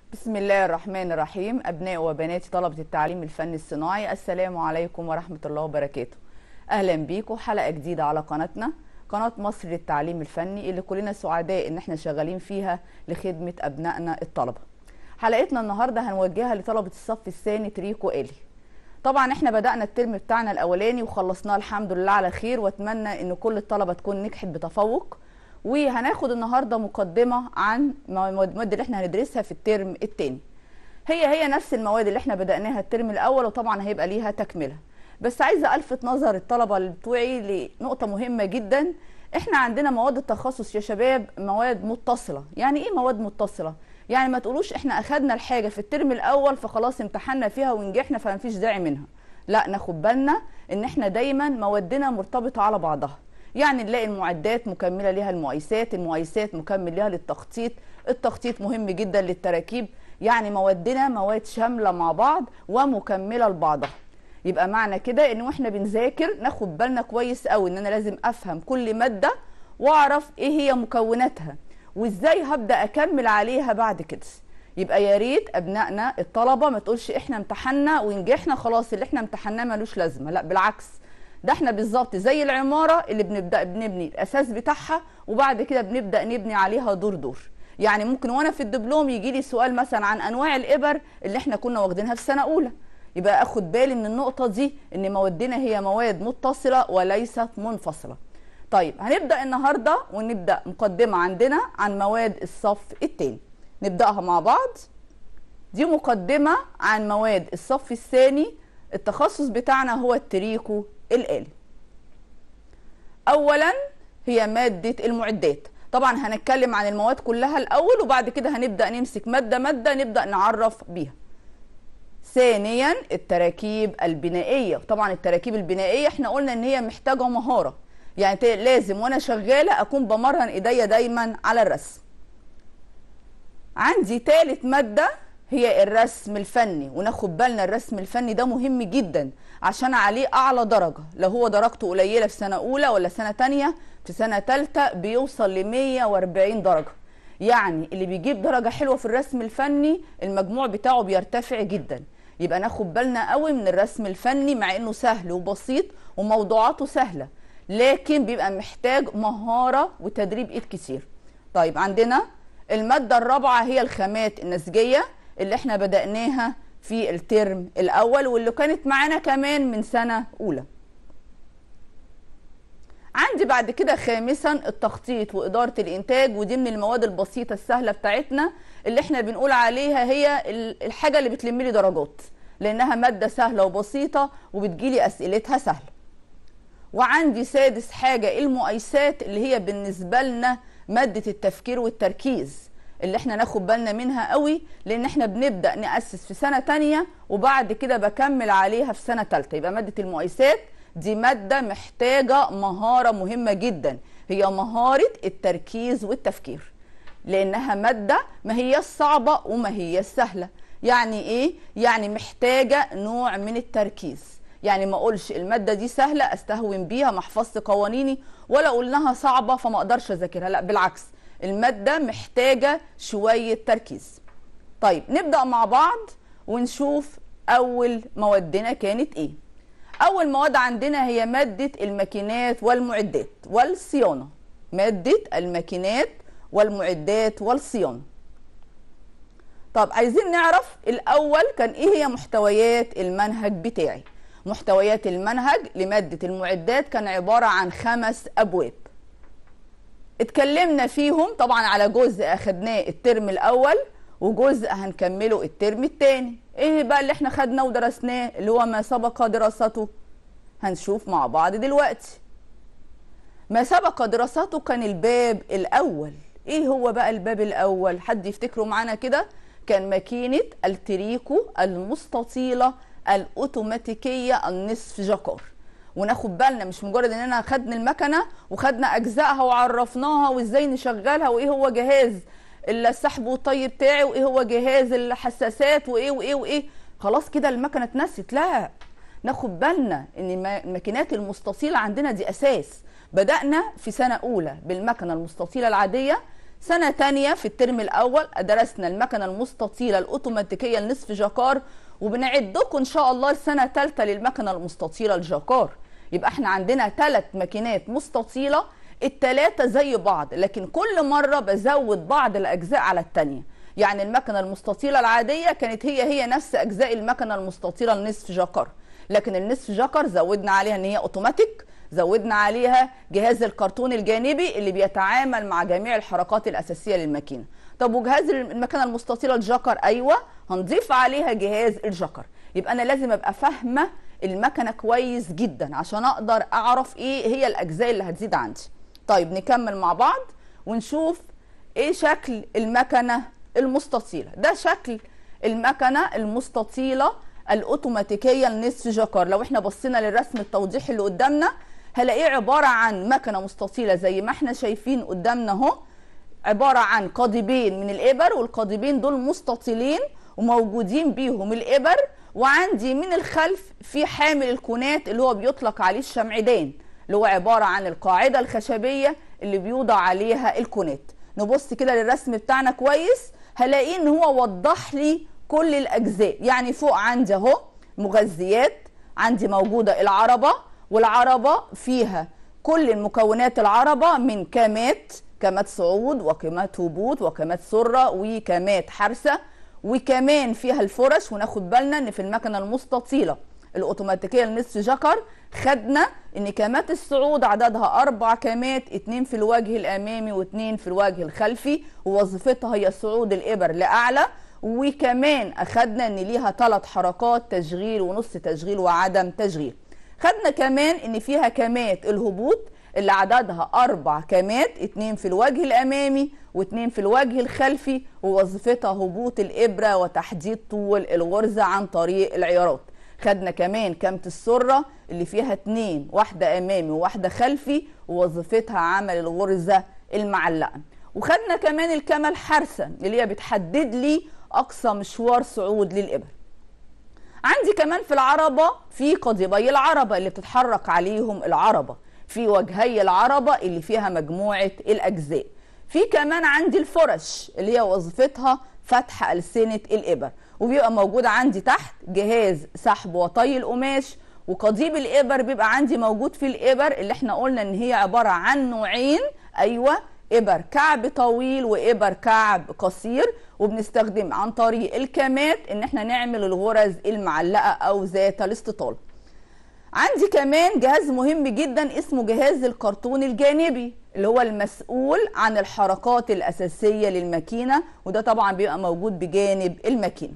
بسم الله الرحمن الرحيم أبناء وبنات طلبة التعليم الفني الصناعي السلام عليكم ورحمة الله وبركاته أهلا بيكم حلقة جديدة على قناتنا قناة مصر للتعليم الفني اللي كلنا سعداء إن احنا شغالين فيها لخدمة أبنائنا الطلبة حلقتنا النهاردة هنوجهها لطلبة الصف الثاني تريكو إلي طبعا احنا بدأنا الترم بتاعنا الأولاني وخلصناه الحمد لله على خير واتمنى إن كل الطلبة تكون نجحت بتفوق وهناخد النهارده مقدمه عن المواد اللي احنا هندرسها في الترم الثاني هي هي نفس المواد اللي احنا بدأناها الترم الأول وطبعا هيبقى ليها تكملة بس عايزة ألفت نظر الطلبة اللي بتوعي لنقطة مهمة جدا احنا عندنا مواد التخصص يا شباب مواد متصلة يعني ايه مواد متصلة يعني ما تقولوش احنا اخدنا الحاجة في الترم الأول فخلاص امتحنا فيها ونجحنا فمفيش داعي منها لا ناخد بالنا ان احنا دايما موادنا مرتبطة على بعضها يعني نلاقي المعدات مكمله ليها المقايسات المقايسات مكمل ليها للتخطيط التخطيط مهم جدا للتراكيب يعني موادنا مواد شامله مع بعض ومكمله لبعضها يبقى معنى كده ان واحنا بنذاكر ناخد بالنا كويس قوي ان انا لازم افهم كل ماده واعرف ايه هي مكوناتها وازاي هبدا اكمل عليها بعد كده يبقى يا ريت ابنائنا الطلبه ما تقولش احنا امتحنا ونجحنا خلاص اللي احنا امتحناه ملوش لازمه لا بالعكس ده احنا بالظبط زي العماره اللي بنبدا بنبني الاساس بتاعها وبعد كده بنبدا نبني عليها دور دور يعني ممكن وانا في الدبلوم يجي لي سؤال مثلا عن انواع الابر اللي احنا كنا واخدينها في سنه اولى يبقى اخد بالي من النقطه دي ان موادنا هي مواد متصله وليست منفصله طيب هنبدا النهارده ونبدا مقدمه عندنا عن مواد الصف الثاني نبداها مع بعض دي مقدمه عن مواد الصف الثاني التخصص بتاعنا هو التريكو الآلي أولا هي مادة المعدات طبعا هنتكلم عن المواد كلها الأول وبعد كده هنبدأ نمسك مادة مادة نبدأ نعرف بيها ثانيا التراكيب البنائية طبعا التراكيب البنائية احنا قلنا ان هي محتاجة مهارة يعني لازم وانا شغالة اكون بمرن ايديا دايما على الرسم عندي ثالث مادة هي الرسم الفني وناخد بالنا الرسم الفني ده مهم جدا عشان عليه اعلى درجه لو هو درجته قليله في سنه اولى ولا سنه تانية في سنه تالتة بيوصل ل 140 درجه يعني اللي بيجيب درجه حلوه في الرسم الفني المجموع بتاعه بيرتفع جدا يبقى ناخد بالنا قوي من الرسم الفني مع انه سهل وبسيط وموضوعاته سهله لكن بيبقى محتاج مهاره وتدريب ايد كتير طيب عندنا الماده الرابعه هي الخامات النسجيه اللي احنا بدأناها في الترم الأول واللي كانت معانا كمان من سنة أولى عندي بعد كده خامسا التخطيط وإدارة الإنتاج ودي من المواد البسيطة السهلة بتاعتنا اللي احنا بنقول عليها هي الحاجة اللي بتلم لي درجات لأنها مادة سهلة وبسيطة وبتجيلي أسئلتها سهلة وعندي سادس حاجة المقايسات اللي هي بالنسبة لنا مادة التفكير والتركيز اللي احنا ناخد بالنا منها قوي لان احنا بنبدا ناسس في سنه تانية وبعد كده بكمل عليها في سنه تالتة يبقى ماده المقايسات دي ماده محتاجه مهاره مهمه جدا هي مهاره التركيز والتفكير لانها ماده ما هي صعبه وما هي سهله يعني ايه يعني محتاجه نوع من التركيز يعني ما اقولش الماده دي سهله استهون بيها ما احفظش قوانيني ولا اقول انها صعبه فما اقدرش اذاكرها لا بالعكس المادة محتاجة شوية تركيز طيب نبدأ مع بعض ونشوف أول موادنا كانت إيه أول مواد عندنا هي مادة الماكينات والمعدات والصيانة مادة الماكينات والمعدات والصيانة طب عايزين نعرف الأول كان إيه هي محتويات المنهج بتاعي محتويات المنهج لمادة المعدات كان عبارة عن خمس أبواب اتكلمنا فيهم طبعا على جزء اخدناه الترم الاول وجزء هنكمله الترم الثاني ايه بقى اللي احنا خدناه ودرسناه اللي هو ما سبق دراسته هنشوف مع بعض دلوقتي ما سبق دراسته كان الباب الاول ايه هو بقى الباب الاول حد يفتكره معانا كده كان ماكينه التريكو المستطيله الاوتوماتيكيه النصف جاكار وناخد بالنا مش مجرد اننا خدنا المكنه وخدنا اجزائها وعرفناها وازاي نشغلها وايه هو جهاز السحب والطي بتاعي وايه هو جهاز الحساسات وايه وايه وايه خلاص كده المكنه اتنست لا ناخد بالنا ان الماكينات المستطيله عندنا دي اساس بدانا في سنه اولى بالمكنه المستطيله العاديه سنة تانية في الترم الأول درسنا المكنة المستطيلة الأوتوماتيكية النصف جاكار وبنعدكم إن شاء الله السنة تالتة للمكنة المستطيلة الجاكار يبقى احنا عندنا ثلاث ماكينات مستطيلة التلاتة زي بعض لكن كل مرة بزود بعض الأجزاء على التانية يعني المكنة المستطيلة العادية كانت هي هي نفس أجزاء المكنة المستطيلة النصف جاكر لكن النصف جاكر زودنا عليها ان هي اوتوماتيك زودنا عليها جهاز الكرتون الجانبي اللي بيتعامل مع جميع الحركات الاساسيه للماكينه طب وجهاز المكنه المستطيله الجكر ايوه هنضيف عليها جهاز الجكر يبقى انا لازم ابقى فاهمه المكنه كويس جدا عشان اقدر اعرف ايه هي الاجزاء اللي هتزيد عندي طيب نكمل مع بعض ونشوف ايه شكل المكنه المستطيله ده شكل المكنه المستطيله الاوتوماتيكيه النصف جكر لو احنا بصينا للرسم التوضيحي اللي قدامنا هلاقيه عباره عن مكنه مستطيله زي ما احنا شايفين قدامنا اهو عباره عن قضيبين من الابر والقضيبين دول مستطيلين وموجودين بيهم الابر وعندي من الخلف في حامل الكونات اللي هو بيطلق عليه الشمعدان اللي هو عباره عن القاعده الخشبيه اللي بيوضع عليها الكونات نبص كده للرسم بتاعنا كويس هلاقيه ان هو وضح لي كل الاجزاء يعني فوق عندي اهو مغذيات عندي موجوده العربه والعربه فيها كل المكونات العربه من كامات كامات صعود وكامات هبوط وكامات سره وكامات حرسه وكمان فيها الفرش وناخد بالنا ان في المكنه المستطيله الاوتوماتيكيه النصف جكر خدنا ان كامات الصعود عددها اربع كامات اتنين في الوجه الامامي واتنين في الوجه الخلفي ووظيفتها هي صعود الابر لاعلى وكمان اخدنا ان ليها ثلاث حركات تشغيل ونص تشغيل وعدم تشغيل خدنا كمان ان فيها كامات الهبوط اللي عددها اربع كامات اتنين في الوجه الامامي واتنين في الوجه الخلفي ووظيفتها هبوط الابره وتحديد طول الغرزه عن طريق العيارات خدنا كمان كامة السرة اللي فيها اتنين واحدة أمامي وواحدة خلفي ووظيفتها عمل الغرزة المعلقة وخدنا كمان الكامة الحارسة اللي هي بتحدد لي أقصى مشوار صعود للإبر عندي كمان في العربة في قضيبي العربة اللي بتتحرك عليهم العربة في وجهي العربة اللي فيها مجموعة الأجزاء في كمان عندي الفرش اللي هي وظيفتها فتح ألسنة الإبر وبيبقى موجود عندي تحت جهاز سحب وطي القماش وقضيب الإبر بيبقى عندي موجود في الإبر اللي احنا قلنا إن هي عبارة عن نوعين أيوة إبر كعب طويل وإبر كعب قصير وبنستخدم عن طريق الكامات إن احنا نعمل الغرز المعلقة أو ذات الاستطالة عندي كمان جهاز مهم جدا اسمه جهاز الكرتون الجانبي اللي هو المسؤول عن الحركات الأساسية للماكينة وده طبعا بيبقى موجود بجانب الماكينة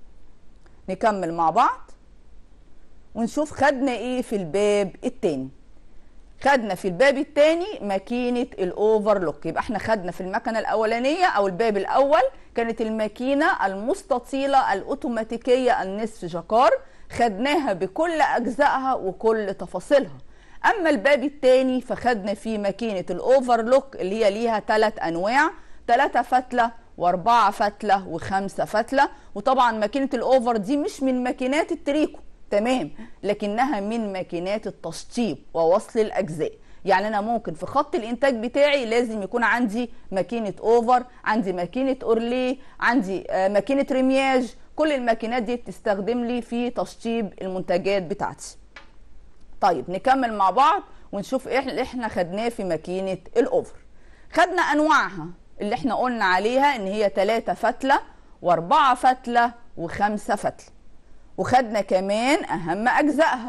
نكمل مع بعض ونشوف خدنا ايه في الباب التاني خدنا في الباب الثاني ماكينه الاوفرلوك يبقى احنا خدنا في المكنه الاولانيه او الباب الاول كانت الماكينه المستطيله الاوتوماتيكيه النصف جكار خدناها بكل اجزائها وكل تفاصيلها اما الباب الثاني فخدنا فيه ماكينه الاوفرلوك اللي هي ليها ثلاث انواع ثلاثه فتله واربعه فتله وخمسه فتله وطبعا ماكينه الاوفر دي مش من ماكينات التريكو تمام لكنها من ماكينات التشطيب ووصل الاجزاء يعني انا ممكن في خط الانتاج بتاعي لازم يكون عندي ماكينه اوفر عندي ماكينه اورليه عندي ماكينه ريمياج كل الماكينات دي بتستخدم لي في تشطيب المنتجات بتاعتي طيب نكمل مع بعض ونشوف ايه اللي احنا خدناه في ماكينه الاوفر خدنا انواعها اللي احنا قلنا عليها ان هي ثلاثة فتله واربعه فتله وخمسه فتله وخدنا كمان اهم اجزائها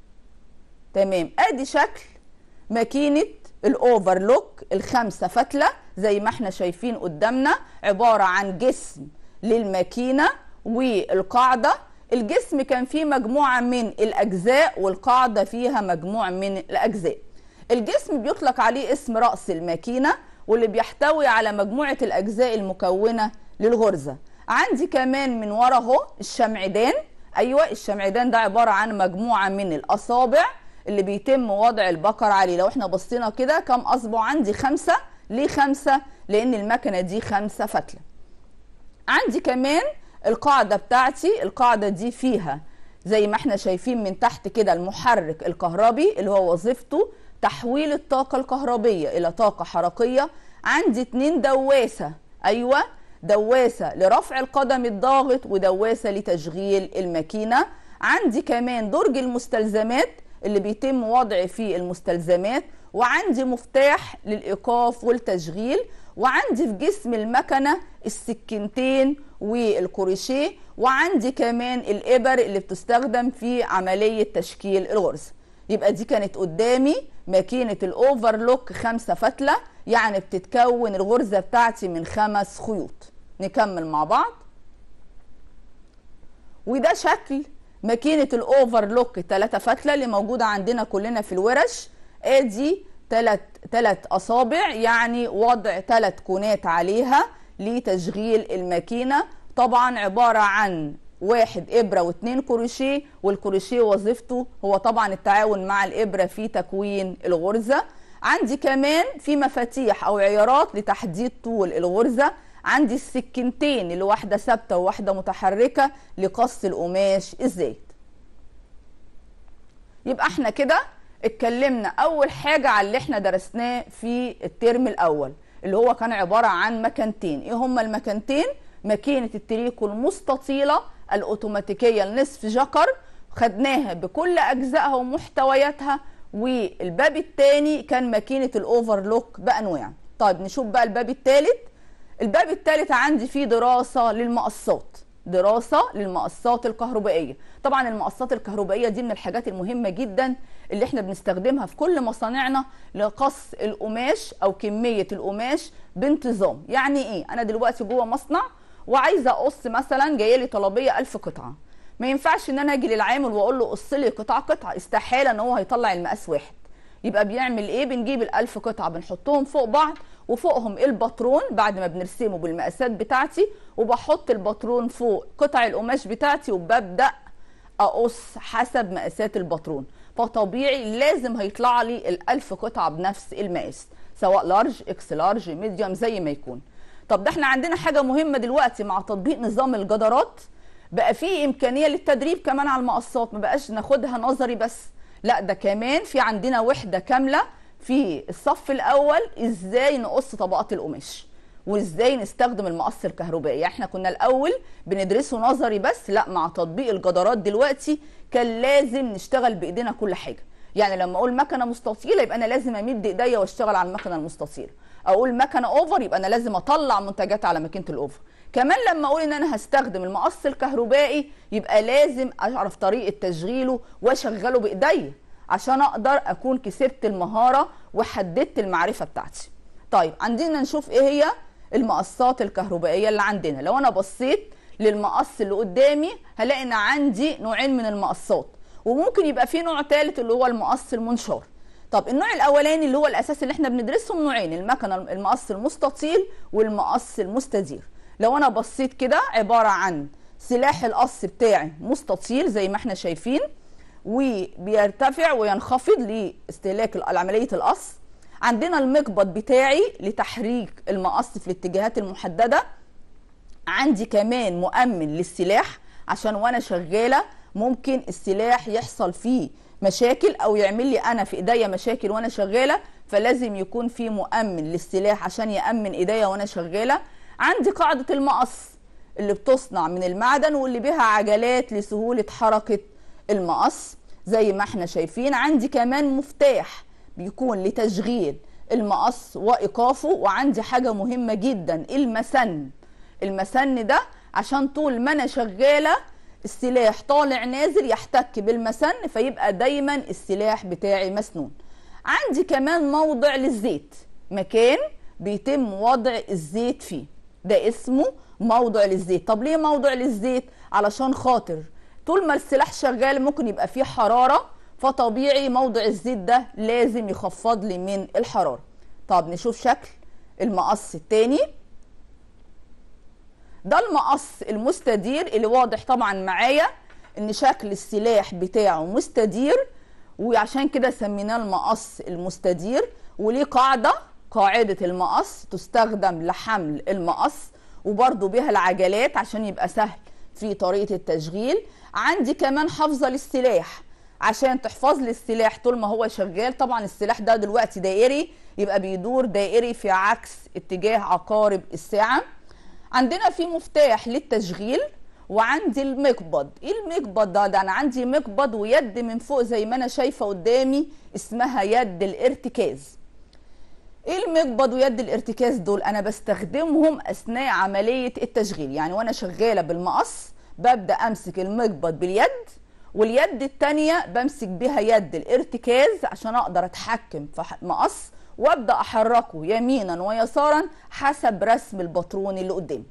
تمام ادي شكل ماكينه الاوفرلوك الخمسه فتله زي ما احنا شايفين قدامنا عباره عن جسم للماكينه والقاعده الجسم كان فيه مجموعه من الاجزاء والقاعده فيها مجموعه من الاجزاء الجسم بيطلق عليه اسم راس الماكينه واللي بيحتوي على مجموعه الاجزاء المكونه للغرزه عندي كمان من ورا اهو الشمعدان ايوه الشمعدان ده عباره عن مجموعه من الاصابع اللي بيتم وضع البقر عليه لو احنا بصينا كده كم اصبع عندي خمسه ليه خمسه لان المكنه دي خمسه فتله عندي كمان القاعده بتاعتي القاعده دي فيها زي ما احنا شايفين من تحت كده المحرك الكهربي اللي هو وظيفته تحويل الطاقه الكهربيه الى طاقه حركيه عندي اتنين دواسة ايوه دواسة لرفع القدم الضاغط ودواسة لتشغيل الماكينة عندي كمان درج المستلزمات اللي بيتم وضع فيه المستلزمات وعندي مفتاح للإيقاف والتشغيل وعندي في جسم المكنة السكينتين والكروشيه وعندي كمان الإبر اللي بتستخدم في عملية تشكيل الغرزة يبقى دي كانت قدامي ماكينة الأوفرلوك خمسة فتلة يعني بتتكون الغرزة بتاعتي من خمس خيوط نكمل مع بعض وده شكل ماكينة الأوفرلوك تلاتة فتلة اللي موجودة عندنا كلنا في الورش ادي تلات تلات أصابع يعني وضع تلات كونات عليها لتشغيل الماكينة طبعا عبارة عن واحد إبرة واتنين كروشيه والكروشيه وظيفته هو طبعا التعاون مع الإبرة في تكوين الغرزة عندي كمان في مفاتيح أو عيارات لتحديد طول الغرزة عندي السكينتين اللي واحدة ثابتة وواحدة متحركة لقص القماش الزيت يبقى احنا كده اتكلمنا اول حاجة على اللي احنا درسناه في الترم الاول اللي هو كان عبارة عن مكانتين ايه هما المكانتين ماكينة التريكو المستطيلة الاوتوماتيكية النصف جكر خدناها بكل اجزائها ومحتوياتها والباب الثاني كان ماكينة الاوفرلوك بانواع طيب نشوف بقى الباب الثالث الباب الثالث عندي فيه دراسة للمقصات دراسة للمقصات الكهربائية طبعا المقصات الكهربائية دي من الحاجات المهمة جدا اللي احنا بنستخدمها في كل مصانعنا لقص القماش او كمية القماش بانتظام يعني ايه انا دلوقتي جوه مصنع وعايزة اقص مثلا جايه لي طلبية ألف قطعة ما ينفعش ان انا اجي للعامل واقول له قص لي قطعة قطعة استحالة ان هو هيطلع المقاس واحد يبقى بيعمل ايه بنجيب الألف قطعة بنحطهم فوق بعض وفوقهم الباترون بعد ما بنرسمه بالمقاسات بتاعتي وبحط الباترون فوق قطع القماش بتاعتي وببدأ أقص حسب مقاسات الباترون فطبيعي لازم هيطلع لي الألف قطعة بنفس المقاس سواء لارج اكس لارج ميديوم زي ما يكون طب ده احنا عندنا حاجة مهمة دلوقتي مع تطبيق نظام الجدارات بقى فيه إمكانية للتدريب كمان على المقصات ما بقاش ناخدها نظري بس لا ده كمان في عندنا وحدة كاملة في الصف الاول ازاي نقص طبقات القماش وازاي نستخدم المقص الكهربائي يعني احنا كنا الاول بندرسه نظري بس لا مع تطبيق الجدارات دلوقتي كان لازم نشتغل بايدينا كل حاجه يعني لما اقول مكنه مستطيله يبقى انا لازم امد ايديا واشتغل على المكنه المستطيله اقول مكنه اوفر يبقى انا لازم اطلع منتجات على ماكينه الاوفر كمان لما اقول ان انا هستخدم المقص الكهربائي يبقى لازم اعرف طريقه تشغيله واشغله بايديا عشان اقدر اكون كسبت المهاره وحددت المعرفه بتاعتي طيب عندنا نشوف ايه هي المقصات الكهربائيه اللي عندنا لو انا بصيت للمقص اللي قدامي هلاقي ان عندي نوعين من المقصات وممكن يبقى في نوع ثالث اللي هو المقص المنشار طب النوع الاولاني اللي هو الاساس اللي احنا بندرسهم نوعين المكنه المقص المستطيل والمقص المستدير لو انا بصيت كده عباره عن سلاح القص بتاعي مستطيل زي ما احنا شايفين وبيرتفع وينخفض لاستهلاك عمليه القص عندنا المقبض بتاعي لتحريك المقص في الاتجاهات المحدده عندي كمان مؤمن للسلاح عشان وانا شغاله ممكن السلاح يحصل فيه مشاكل او يعمل لي انا في ايديا مشاكل وانا شغاله فلازم يكون في مؤمن للسلاح عشان يامن ايديا وانا شغاله عندي قاعده المقص اللي بتصنع من المعدن واللي بها عجلات لسهوله حركه المقص زي ما احنا شايفين عندي كمان مفتاح بيكون لتشغيل المقص وايقافه وعندي حاجه مهمه جدا المسن المسن ده عشان طول ما انا شغاله السلاح طالع نازل يحتك بالمسن فيبقى دايما السلاح بتاعي مسنون عندي كمان موضع للزيت مكان بيتم وضع الزيت فيه ده اسمه موضع للزيت طب ليه موضع للزيت علشان خاطر طول ما السلاح شغال ممكن يبقى فيه حراره فطبيعي موضع الزيت ده لازم يخفض لي من الحراره طب نشوف شكل المقص التاني ده المقص المستدير اللي واضح طبعا معايا ان شكل السلاح بتاعه مستدير وعشان كده سميناه المقص المستدير وليه قاعده قاعده المقص تستخدم لحمل المقص وبرده بها العجلات عشان يبقى سهل في طريقه التشغيل عندي كمان حافظه للسلاح عشان تحفظ لي السلاح طول ما هو شغال طبعا السلاح ده دلوقتي دائري يبقى بيدور دائري في عكس اتجاه عقارب الساعة عندنا في مفتاح للتشغيل وعندي المقبض ايه المقبض ده ده انا عندي مقبض ويد من فوق زي ما انا شايفه قدامي اسمها يد الارتكاز ايه المقبض ويد الارتكاز دول انا بستخدمهم اثناء عمليه التشغيل يعني وانا شغاله بالمقص ببدا امسك المقبض باليد واليد التانية بمسك بها يد الارتكاز عشان اقدر اتحكم في مقص وابدا احركه يمينا ويسارا حسب رسم الباترون اللي قدامي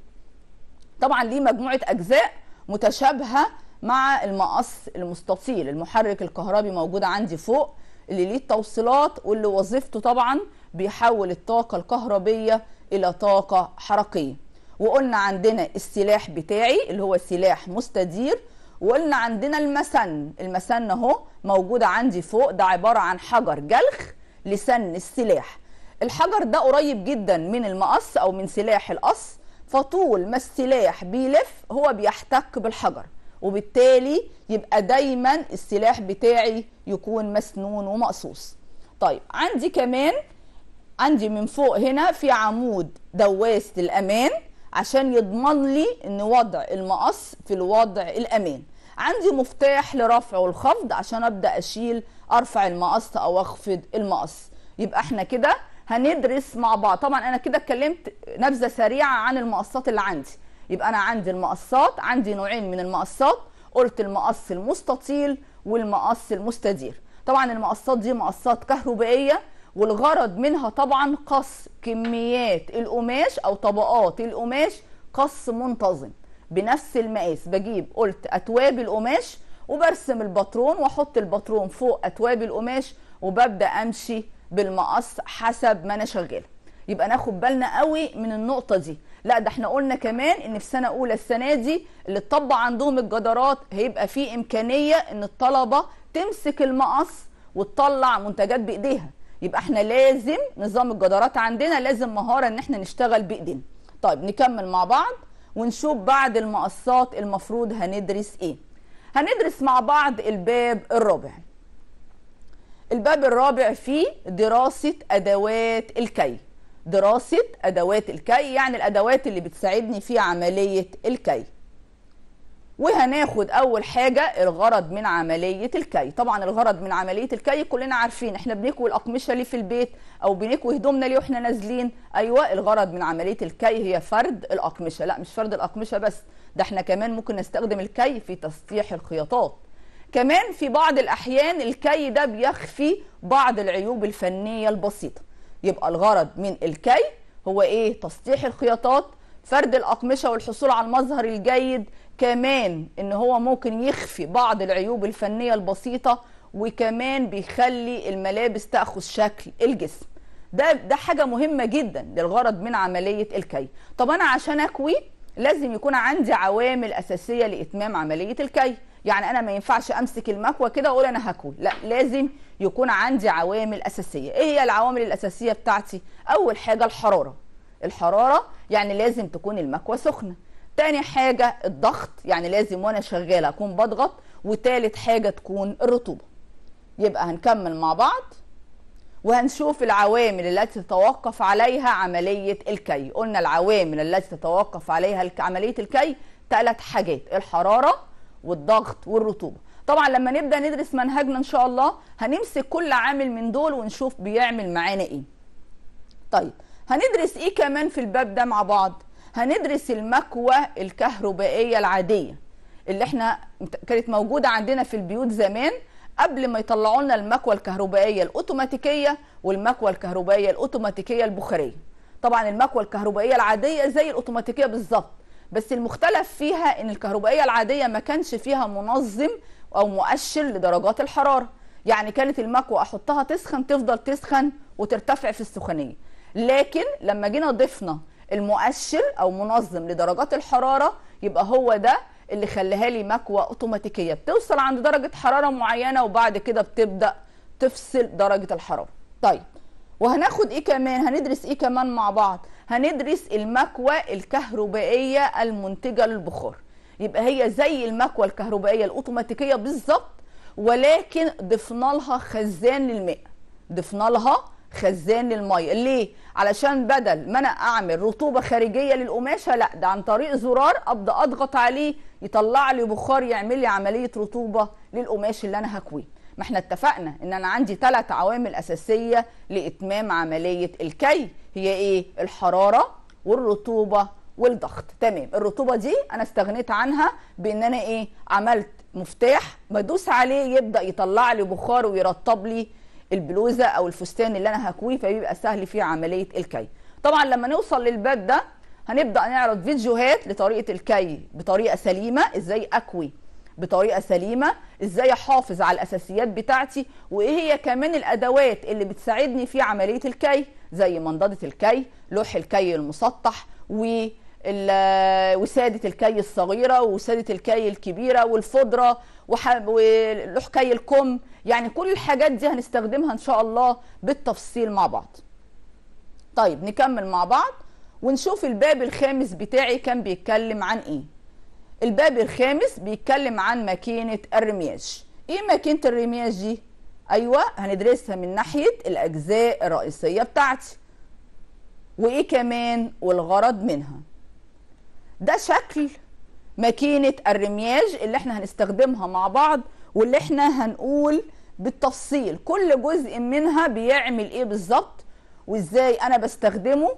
طبعا ليه مجموعه اجزاء متشابهه مع المقص المستطيل المحرك الكهربي موجود عندي فوق اللي ليه التوصيلات واللي وظيفته طبعا بيحول الطاقه الكهربيه الى طاقه حركيه وقلنا عندنا السلاح بتاعي اللي هو سلاح مستدير وقلنا عندنا المسن المسن اهو موجوده عندي فوق ده عباره عن حجر جلخ لسن السلاح الحجر ده قريب جدا من المقص او من سلاح القص فطول ما السلاح بيلف هو بيحتك بالحجر وبالتالي يبقى دايما السلاح بتاعي يكون مسنون ومقصوص طيب عندي كمان عندي من فوق هنا في عمود دواسة الأمان عشان يضمن لي ان وضع المقص في الوضع الأمان عندي مفتاح لرفع والخفض عشان ابدا اشيل ارفع المقص او اخفض المقص يبقى احنا كده هندرس مع بعض طبعا انا كده اتكلمت نبذه سريعه عن المقصات اللي عندي يبقى انا عندي المقصات عندي نوعين من المقصات قلت المقص المستطيل والمقص المستدير طبعا المقصات دي مقصات كهربائيه والغرض منها طبعا قص كميات القماش او طبقات القماش قص منتظم بنفس المقاس بجيب قلت اتواب القماش وبرسم الباترون واحط الباترون فوق اتواب القماش وببدا امشي بالمقص حسب ما انا شغاله يبقى ناخد بالنا قوي من النقطه دي لا ده احنا قلنا كمان ان في سنه اولى السنه دي اللي اتطبق عندهم الجدارات هيبقى في امكانيه ان الطلبه تمسك المقص وتطلع منتجات بايديها يبقى احنا لازم نظام الجدارات عندنا لازم مهاره ان احنا نشتغل بايدينا طيب نكمل مع بعض ونشوف بعد المقصات المفروض هندرس ايه هندرس مع بعض الباب الرابع الباب الرابع فيه دراسة أدوات الكي دراسة أدوات الكي يعني الأدوات اللي بتساعدني في عملية الكي وهناخد أول حاجة الغرض من عملية الكي طبعا الغرض من عملية الكي كلنا عارفين احنا بنكوي الأقمشة ليه في البيت أو بنكوي هدومنا ليه واحنا نازلين أيوة الغرض من عملية الكي هي فرد الأقمشة لا مش فرد الأقمشة بس ده احنا كمان ممكن نستخدم الكي في تسطيح الخياطات كمان في بعض الأحيان الكي ده بيخفي بعض العيوب الفنية البسيطة يبقى الغرض من الكي هو ايه تسطيح الخياطات فرد الأقمشة والحصول على المظهر الجيد كمان ان هو ممكن يخفي بعض العيوب الفنية البسيطة وكمان بيخلي الملابس تأخذ شكل الجسم ده ده حاجة مهمة جدا للغرض من عملية الكي طب أنا عشان أكوي لازم يكون عندي عوامل أساسية لإتمام عملية الكي يعني انا ما ينفعش امسك المكوه كده واقول انا هكوي لا لازم يكون عندي عوامل اساسيه ايه هي العوامل الاساسيه بتاعتي اول حاجه الحراره الحراره يعني لازم تكون المكوه سخنه تاني حاجه الضغط يعني لازم وانا شغاله اكون بضغط وتالت حاجه تكون الرطوبه يبقى هنكمل مع بعض وهنشوف العوامل التي تتوقف عليها عمليه الكي قلنا العوامل التي تتوقف عليها عمليه الكي ثلاث حاجات الحراره والضغط والرطوبه طبعا لما نبدا ندرس منهجنا ان شاء الله هنمسك كل عامل من دول ونشوف بيعمل معانا ايه طيب هندرس ايه كمان في الباب ده مع بعض هندرس المكوة الكهربائية العادية اللي احنا كانت موجودة عندنا في البيوت زمان قبل ما يطلعوا لنا المكوة الكهربائية الأوتوماتيكية والمكوة الكهربائية الأوتوماتيكية البخارية طبعا المكوة الكهربائية العادية زي الأوتوماتيكية بالظبط بس المختلف فيها ان الكهربائيه العاديه ما كانش فيها منظم او مؤشر لدرجات الحراره يعني كانت المكوه احطها تسخن تفضل تسخن وترتفع في السخونيه لكن لما جينا ضفنا المؤشر او منظم لدرجات الحراره يبقى هو ده اللي خلاها لي مكوه اوتوماتيكيه بتوصل عند درجه حراره معينه وبعد كده بتبدا تفصل درجه الحراره طيب وهناخد ايه كمان هندرس ايه كمان مع بعض هندرس المكوى الكهربائيه المنتجه للبخار يبقى هي زي المكوى الكهربائيه الاوتوماتيكيه بالظبط ولكن ضفنا لها خزان للماء ضفنا لها خزان للميه ليه علشان بدل ما انا اعمل رطوبه خارجيه للقماشه لا ده عن طريق زرار ابدا اضغط عليه يطلع لي بخار يعمل لي عمليه رطوبه للقماش اللي انا هكويه ما احنا اتفقنا ان انا عندي ثلاث عوامل اساسيه لاتمام عمليه الكي هي ايه الحراره والرطوبه والضغط تمام الرطوبه دي انا استغنيت عنها بان انا ايه عملت مفتاح بدوس عليه يبدا يطلع لي بخار ويرطب لي البلوزه او الفستان اللي انا هكويه فبيبقى سهل فيه عمليه الكي طبعا لما نوصل للباب ده هنبدا نعرض فيديوهات لطريقه الكي بطريقه سليمه ازاي اكوي بطريقه سليمه ازاي احافظ على الاساسيات بتاعتي وايه هي كمان الادوات اللي بتساعدني في عمليه الكي زي منضده الكي لوح الكي المسطح و وسادة الكي الصغيرة وسادة الكي الكبيرة والفضرة ولوح كي الكم يعني كل الحاجات دي هنستخدمها ان شاء الله بالتفصيل مع بعض طيب نكمل مع بعض ونشوف الباب الخامس بتاعي كان بيتكلم عن ايه الباب الخامس بيتكلم عن ماكينة الرمياج ايه ماكينة الرمياج دي ايوه هندرسها من ناحية الاجزاء الرئيسية بتاعتي وايه كمان والغرض منها ده شكل ماكينة الرمياج اللي احنا هنستخدمها مع بعض واللي احنا هنقول بالتفصيل كل جزء منها بيعمل ايه بالظبط وازاي انا بستخدمه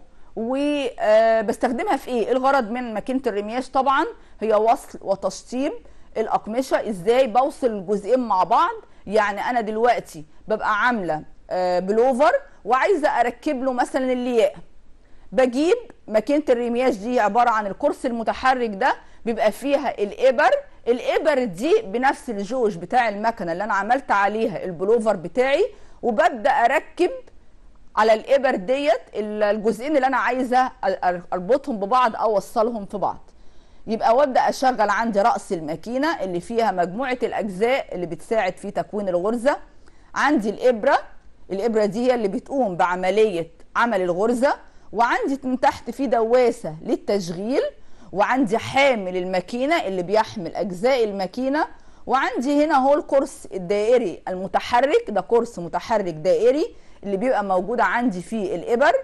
وبستخدمها في ايه الغرض من ماكينه الرمياج طبعا هي وصل وتشطيب الاقمشه ازاي بوصل الجزئين مع بعض يعني انا دلوقتي ببقى عامله بلوفر وعايزه اركب له مثلا الياقه بجيب ماكينه الرمياج دي عباره عن الكرسي المتحرك ده بيبقى فيها الابر الابر دي بنفس الجوج بتاع المكنه اللي انا عملت عليها البلوفر بتاعي وببدا اركب على الابر ديت الجزئين اللي انا عايزه اربطهم ببعض او اوصلهم في بعض يبقى وابدا اشغل عندي راس الماكينه اللي فيها مجموعه الاجزاء اللي بتساعد في تكوين الغرزه عندي الابره الابره دي هي اللي بتقوم بعمليه عمل الغرزه وعندي من تحت في دواسه للتشغيل وعندي حامل الماكينه اللي بيحمل اجزاء الماكينه وعندي هنا هو الكرسي الدائري المتحرك ده كرسي متحرك دائري اللي بيبقى موجود عندي في الابر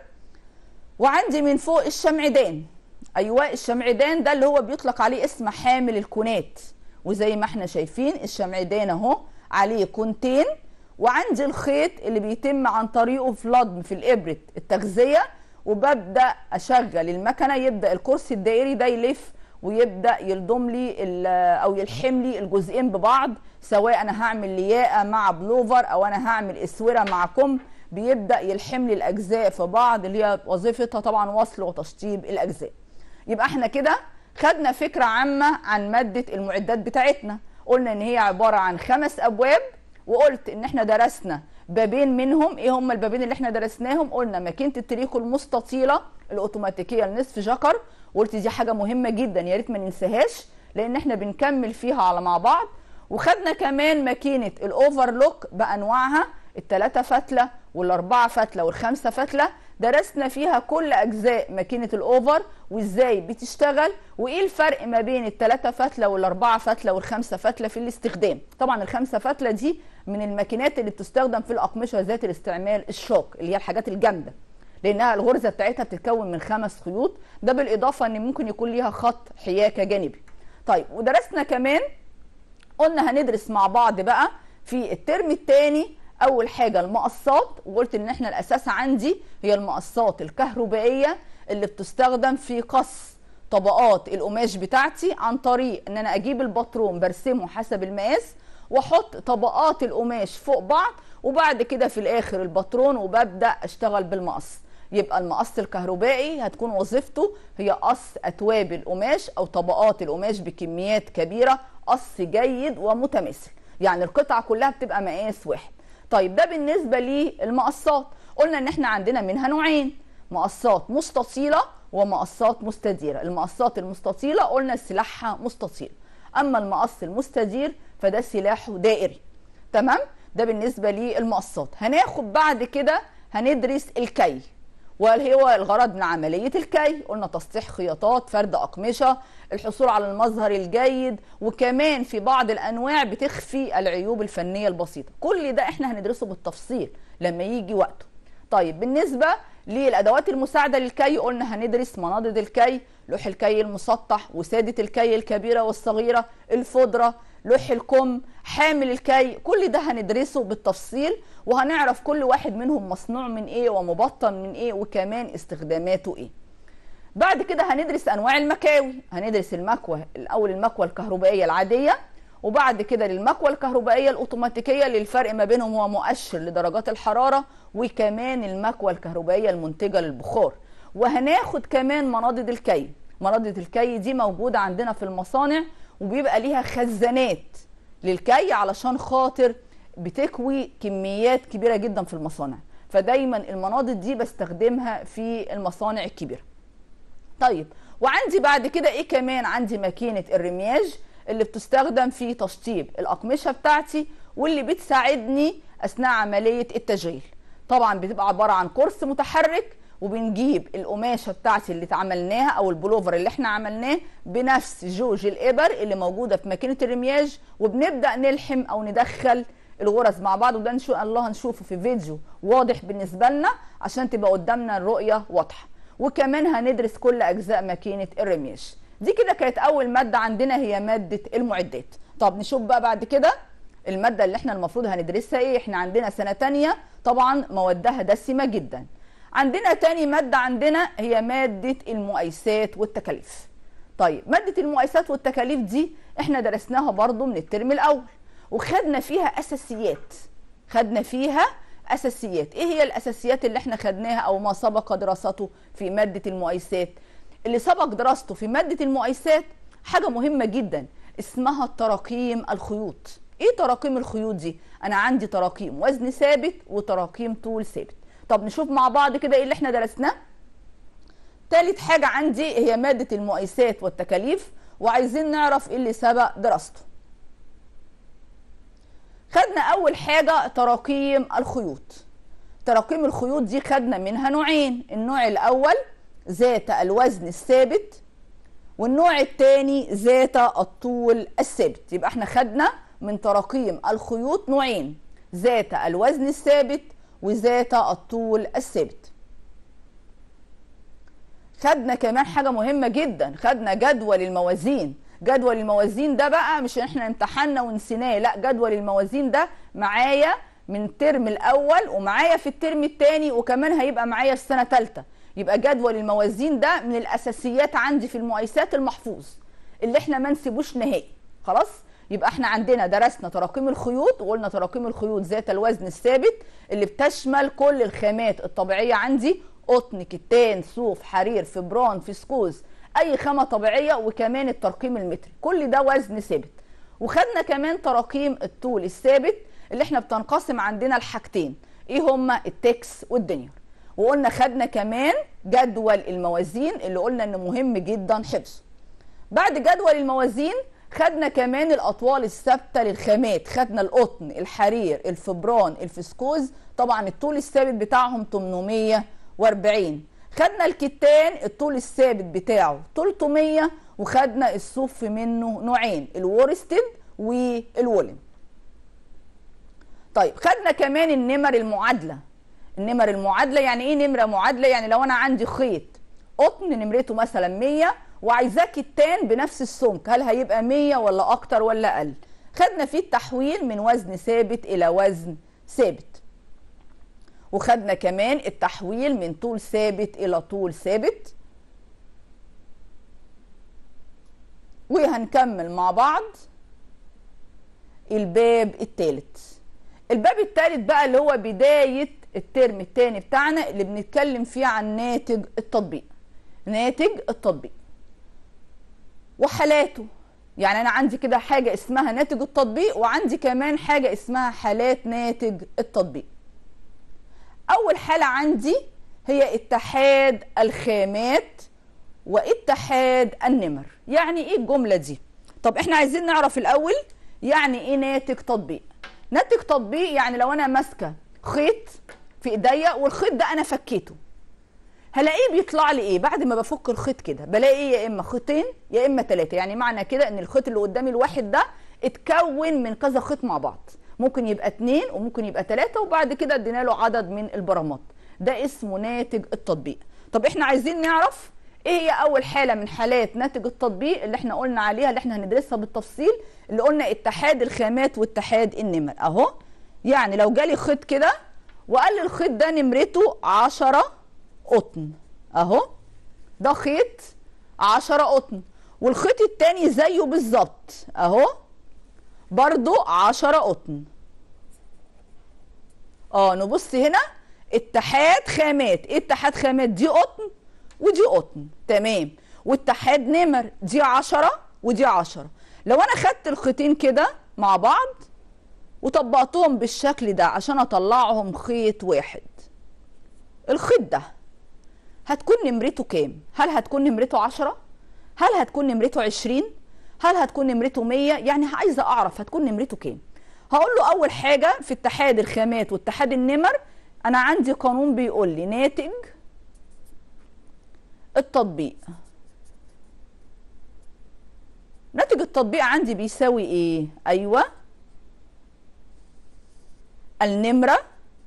وعندي من فوق الشمعدان ايوه الشمعدان ده اللي هو بيطلق عليه اسم حامل الكونات وزي ما احنا شايفين الشمعدان اهو عليه كونتين وعندي الخيط اللي بيتم عن طريقه في لضم في الابره التغذيه وببدا اشغل المكنه يبدا الكرسي الدائري ده يلف ويبدا يلضم لي او يلحم لي الجزئين ببعض سواء انا هعمل لياقه مع بلوفر او انا هعمل اسوره مع كم بيبدا يلحم لي الاجزاء في بعض اللي هي وظيفتها طبعا وصل وتشطيب الاجزاء يبقى احنا كده خدنا فكره عامه عن ماده المعدات بتاعتنا قلنا ان هي عباره عن خمس ابواب وقلت ان احنا درسنا بابين منهم ايه هم البابين اللي احنا درسناهم قلنا ماكينه التريكو المستطيله الاوتوماتيكيه لنصف جكر وقلت دي حاجه مهمه جدا يا ريت ما ننساهاش لان احنا بنكمل فيها على مع بعض وخدنا كمان ماكينه الاوفرلوك بانواعها الثلاثه فتله والاربعه فتله والخمسه فتله درسنا فيها كل اجزاء ماكينه الاوفر وازاي بتشتغل وايه الفرق ما بين الثلاثه فتله والاربعه فتله والخمسه فتله في الاستخدام طبعا الخمسه فتله دي من الماكينات اللي بتستخدم في الاقمشه ذات الاستعمال الشوك اللي هي الحاجات الجامده لانها الغرزه بتاعتها بتتكون من خمس خيوط ده بالاضافه ان ممكن يكون ليها خط حياكه جانبي طيب ودرسنا كمان قلنا هندرس مع بعض بقى في الترم الثاني اول حاجه المقصات وقلت ان احنا الاساس عندي هي المقصات الكهربائيه اللي بتستخدم في قص طبقات القماش بتاعتي عن طريق ان انا اجيب البطرون برسمه حسب المقاس واحط طبقات القماش فوق بعض وبعد كده في الاخر البطرون وببدا اشتغل بالمقص يبقى المقص الكهربائي هتكون وظيفته هي قص اتواب القماش او طبقات القماش بكميات كبيره قص جيد ومتماثل يعني القطعه كلها بتبقى مقاس واحد طيب ده بالنسبه للمقصات قلنا ان احنا عندنا منها نوعين مقصات مستطيله ومقصات مستديره المقصات المستطيله قلنا سلاحها مستطيل اما المقص المستدير فده سلاحه دائري تمام ده بالنسبه للمقصات هناخد بعد كده هندرس الكي وهل هو الغرض من عملية الكي قلنا تسطيح خياطات فرد أقمشة الحصول على المظهر الجيد وكمان في بعض الأنواع بتخفي العيوب الفنية البسيطة كل ده احنا هندرسه بالتفصيل لما يجي وقته طيب بالنسبة للأدوات المساعدة للكي قلنا هندرس مناضد الكي لوح الكي المسطح وسادة الكي الكبيرة والصغيرة الفضرة لوح الكم حامل الكي كل ده هندرسه بالتفصيل وهنعرف كل واحد منهم مصنوع من ايه ومبطن من ايه وكمان استخداماته ايه بعد كده هندرس انواع المكاوي هندرس المكوى الاول المكوى الكهربائيه العاديه وبعد كده للمكوى الكهربائيه الاوتوماتيكيه للفرق ما بينهم هو مؤشر لدرجات الحراره وكمان المكوى الكهربائيه المنتجه للبخار وهناخد كمان مناضد الكي مناضد الكي دي موجوده عندنا في المصانع وبيبقى ليها خزانات للكي علشان خاطر بتكوي كميات كبيره جدا في المصانع فدايما المناضد دي بستخدمها في المصانع الكبيره طيب وعندي بعد كده ايه كمان عندي ماكينه الرمياج اللي بتستخدم في تشطيب الاقمشه بتاعتي واللي بتساعدني اثناء عمليه التشغيل طبعا بتبقى عباره عن كرسي متحرك وبنجيب القماشه بتاعتي اللي اتعملناها او البلوفر اللي احنا عملناه بنفس جوج الابر اللي موجوده في ماكينه الرمياج وبنبدا نلحم او ندخل الغرز مع بعض وده ان شاء الله هنشوفه في فيديو واضح بالنسبه لنا عشان تبقى قدامنا الرؤيه واضحه وكمان هندرس كل اجزاء ماكينه الرمياج دي كده كانت اول ماده عندنا هي ماده المعدات طب نشوف بقى بعد كده الماده اللي احنا المفروض هندرسها ايه احنا عندنا سنه تانية طبعا موادها دسمه جدا عندنا تاني ماده عندنا هي ماده المقايسات والتكاليف طيب ماده المقايسات والتكاليف دي احنا درسناها برضو من الترم الاول وخدنا فيها اساسيات خدنا فيها اساسيات ايه هي الاساسيات اللي احنا خدناها او ما سبق دراسته في ماده المقايسات اللي سبق دراسته في ماده المقايسات حاجه مهمه جدا اسمها تراكيم الخيوط ايه تراكيم الخيوط دي انا عندي تراكيم وزن ثابت وتراكيم طول ثابت طب نشوف مع بعض كده ايه اللي احنا درسناه تالت حاجه عندي هي ماده المقايسات والتكاليف وعايزين نعرف ايه اللي سبق دراسته خدنا اول حاجه تراكيم الخيوط تراكيم الخيوط دي خدنا منها نوعين النوع الاول ذات الوزن الثابت والنوع الثاني ذات الطول الثابت يبقى احنا خدنا من تراكيم الخيوط نوعين ذات الوزن الثابت وذات الطول الثابت خدنا كمان حاجة مهمة جدا خدنا جدول الموازين جدول الموازين ده بقى مش احنا امتحنا ونسيناه لا جدول الموازين ده معايا من الترم الاول ومعايا في الترم الثاني وكمان هيبقى معايا في سنه ثالثه يبقى جدول الموازين ده من الاساسيات عندي في المقايسات المحفوظ اللي احنا ما نسيبوش نهائي خلاص يبقى احنا عندنا درسنا تراكيم الخيوط وقلنا تراكيم الخيوط ذات الوزن الثابت اللي بتشمل كل الخامات الطبيعيه عندي قطن كتان صوف حرير فبران فسكوز اي خامه طبيعيه وكمان الترقيم المتري كل ده وزن ثابت وخدنا كمان تراكيم الطول الثابت اللي احنا بتنقسم عندنا لحاجتين ايه هما التكس والدنيا وقلنا خدنا كمان جدول الموازين اللي قلنا انه مهم جدا حفظه بعد جدول الموازين خدنا كمان الاطوال الثابته للخامات خدنا القطن الحرير الفبران الفسكوز طبعا الطول الثابت بتاعهم 840 خدنا الكتان الطول الثابت بتاعه 300 وخدنا الصوف منه نوعين الورستد والولن طيب خدنا كمان النمر المعادله النمر المعادله يعني ايه نمره معادله يعني لو انا عندي خيط قطن نمرته مثلا 100 وعايزاه كتان بنفس السمك هل هيبقى 100 ولا اكتر ولا اقل خدنا فيه التحويل من وزن ثابت الى وزن ثابت وخدنا كمان التحويل من طول ثابت الى طول ثابت وهنكمل مع بعض الباب الثالث الباب الثالث بقى اللي هو بداية الترم الثاني بتاعنا اللي بنتكلم فيه عن ناتج التطبيق ناتج التطبيق وحالاته يعني انا عندي كده حاجة اسمها ناتج التطبيق وعندي كمان حاجة اسمها حالات ناتج التطبيق اول حالة عندي هي اتحاد الخامات واتحاد النمر يعني ايه الجملة دي طب احنا عايزين نعرف الاول يعني ايه ناتج تطبيق ناتج تطبيق يعني لو انا ماسكه خيط في ايديا والخيط ده انا فكيته هلاقيه بيطلع لي ايه بعد ما بفك الخيط كده بلاقي ايه يا اما خيطين يا اما ثلاثه يعني معنى كده ان الخيط اللي قدامي الواحد ده اتكون من كذا خيط مع بعض ممكن يبقى اتنين وممكن يبقى ثلاثه وبعد كده ادينا له عدد من البرامات ده اسمه ناتج التطبيق طب احنا عايزين نعرف ايه هي اول حاله من حالات ناتج التطبيق اللي احنا قلنا عليها اللي احنا هندرسها بالتفصيل اللي قلنا اتحاد الخامات واتحاد النمر اهو يعني لو جالي خيط كده وقال لي الخيط ده نمرته 10 قطن اهو ده خيط 10 قطن والخيط التاني زيه بالظبط اهو برضو 10 قطن اه نبص هنا اتحاد خامات ايه اتحاد خامات دي قطن ودي قطن تمام واتحاد نمر دي 10 ودي 10 لو انا خدت الخيطين كده مع بعض وطبقتهم بالشكل ده عشان اطلعهم خيط واحد الخيط ده هتكون نمرته كام هل هتكون نمرته 10 هل هتكون نمرته 20 هل هتكون نمرته 100 يعني عايزه اعرف هتكون نمرته كام هقول له اول حاجه في اتحاد الخامات واتحاد النمر انا عندي قانون بيقول لي ناتج التطبيق ناتج التطبيق عندي بيساوي ايه ايوه النمره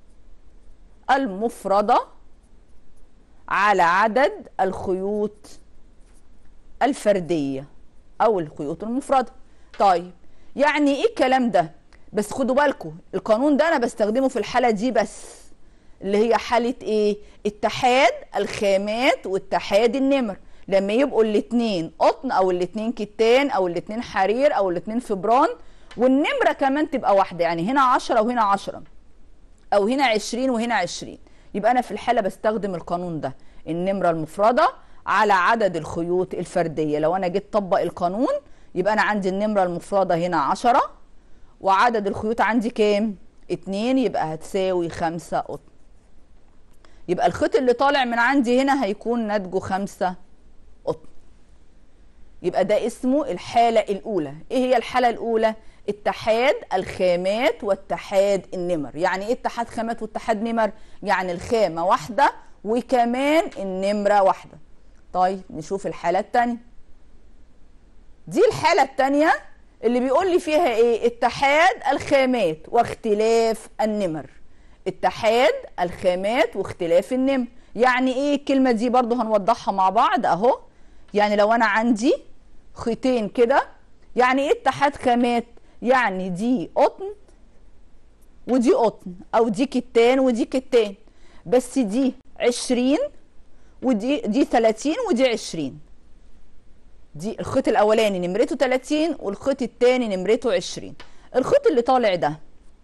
المفرده على عدد الخيوط الفرديه او الخيوط المفرده طيب يعني ايه الكلام ده بس خدوا بالكم القانون ده انا بستخدمه في الحاله دي بس اللي هي حاله ايه اتحاد الخامات واتحاد النمر لما يبقوا الاتنين قطن او الاتنين كتان او الاتنين حرير او الاتنين فبران والنمره كمان تبقى واحده يعني هنا 10 وهنا 10 او هنا 20 وهنا 20 يبقى انا في الحاله بستخدم القانون ده النمره المفرده على عدد الخيوط الفرديه لو انا جيت طبق القانون يبقى انا عندي النمره المفرده هنا 10 وعدد الخيوط عندي كام 2 يبقى هتساوي 5 قطن يبقى الخيط اللي طالع من عندي هنا هيكون ناتجه 5 قطن يبقى ده اسمه الحاله الاولى ايه هي الحاله الاولى اتحاد الخامات واتحاد النمر يعني ايه اتحاد خامات واتحاد نمر يعني الخامه واحده وكمان النمره واحده طيب نشوف الحاله الثانيه دي الحاله الثانيه اللي بيقول لي فيها ايه اتحاد الخامات واختلاف النمر اتحاد الخامات واختلاف النمر يعني ايه الكلمه دي برضو هنوضحها مع بعض اهو يعني لو انا عندي خيطين كده يعني ايه اتحاد خامات يعني دي قطن ودي قطن او دي كتان ودي كتان بس دي عشرين ودي دي 30 ودي 20 دي الخيط الاولاني نمرته 30 والخيط الثاني نمرته 20 الخيط اللي طالع ده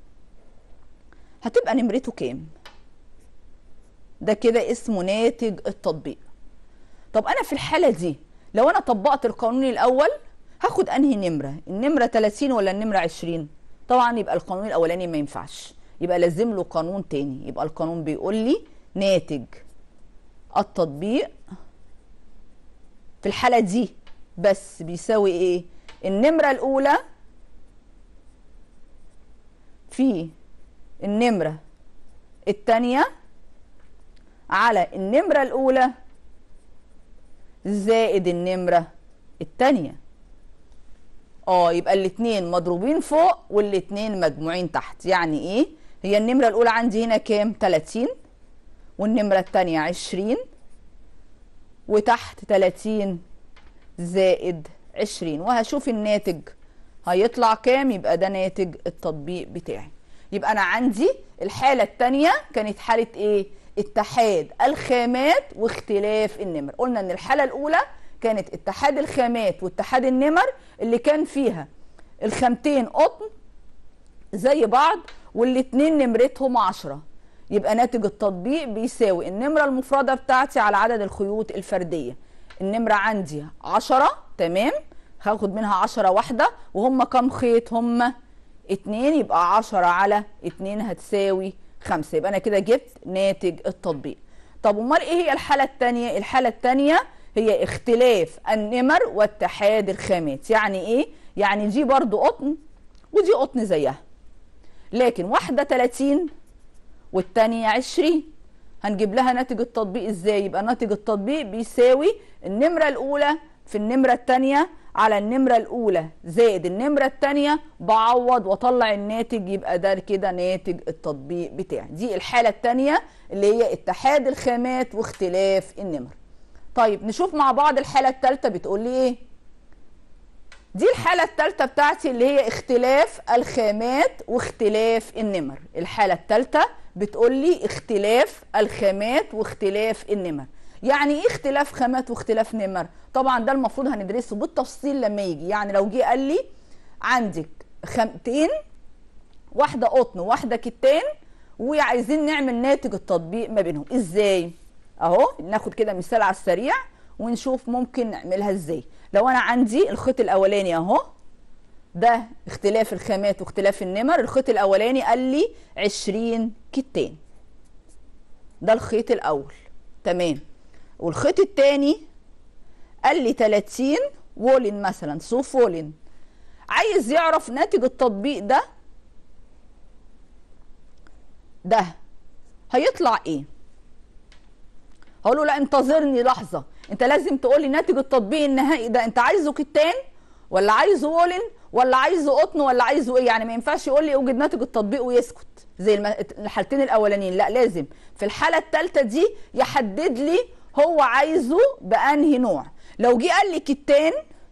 هتبقى نمرته كام ده كده اسمه ناتج التطبيق طب انا في الحاله دي لو انا طبقت القانون الاول هاخد انهي نمره النمره 30 ولا النمره 20 طبعا يبقى القانون الاولاني ما ينفعش يبقى لازم له قانون تاني يبقى القانون بيقول لي ناتج التطبيق في الحالة دي بس بيساوي ايه النمرة الاولى في النمرة التانية على النمرة الاولى زائد النمرة التانية اه يبقى الاتنين مضروبين فوق والاتنين مجموعين تحت يعني ايه هي النمرة الاولى عندي هنا كام 30 والنمرة التانية 20 وتحت 30 زائد 20 وهشوف الناتج هيطلع كام يبقى ده ناتج التطبيق بتاعي يبقى انا عندي الحالة التانية كانت حالة ايه اتحاد الخامات واختلاف النمر قلنا ان الحالة الاولى كانت اتحاد الخامات واتحاد النمر اللي كان فيها الخامتين قطن زي بعض والاتنين نمرتهم عشرة يبقى ناتج التطبيق بيساوي النمرة المفردة بتاعتي على عدد الخيوط الفردية النمرة عندي عشرة تمام هاخد منها عشرة واحدة وهم كم خيط هم اتنين يبقى عشرة على اتنين هتساوي خمسة يبقى أنا كده جبت ناتج التطبيق طب أمال إيه هي الحالة التانية الحالة التانية هي اختلاف النمر واتحاد الخامات يعني إيه يعني دي برضو قطن ودي قطن زيها لكن واحدة 30 والتانية 20 هنجيب لها ناتج التطبيق ازاي يبقى ناتج التطبيق بيساوي النمره الاولى في النمره الثانيه على النمره الاولى زائد النمره الثانيه بعوض واطلع الناتج يبقى ده كده ناتج التطبيق بتاعي دي الحاله الثانيه اللي هي اتحاد الخامات واختلاف النمر طيب نشوف مع بعض الحاله الثالثه بتقول لي ايه دي الحالة الثالثة بتاعتي اللي هي اختلاف الخامات واختلاف النمر الحالة الثالثة بتقول لي اختلاف الخامات واختلاف النمر يعني ايه اختلاف خامات واختلاف نمر طبعا ده المفروض هندرسه بالتفصيل لما يجي يعني لو جه قال لي عندك خامتين واحدة قطن وواحدة كتان وعايزين نعمل ناتج التطبيق ما بينهم ازاي اهو ناخد كده مثال على السريع ونشوف ممكن نعملها ازاي لو انا عندي الخيط الاولاني اهو ده اختلاف الخامات واختلاف النمر الخيط الاولاني قال لي 20 كتان ده الخيط الاول تمام والخيط الثاني قال لي 30 وولن مثلا صوف وولن عايز يعرف ناتج التطبيق ده ده هيطلع ايه هقول له لا انتظرني لحظه انت لازم تقول لي ناتج التطبيق النهائي ده انت عايزه كتان ولا عايزه وولن ولا عايزه قطن ولا عايزه ايه يعني ما ينفعش يقول لي اوجد ناتج التطبيق ويسكت زي الم... الحالتين الاولانيين لا لازم في الحاله الثالثه دي يحدد لي هو عايزه بانهي نوع لو جه قال لي كتان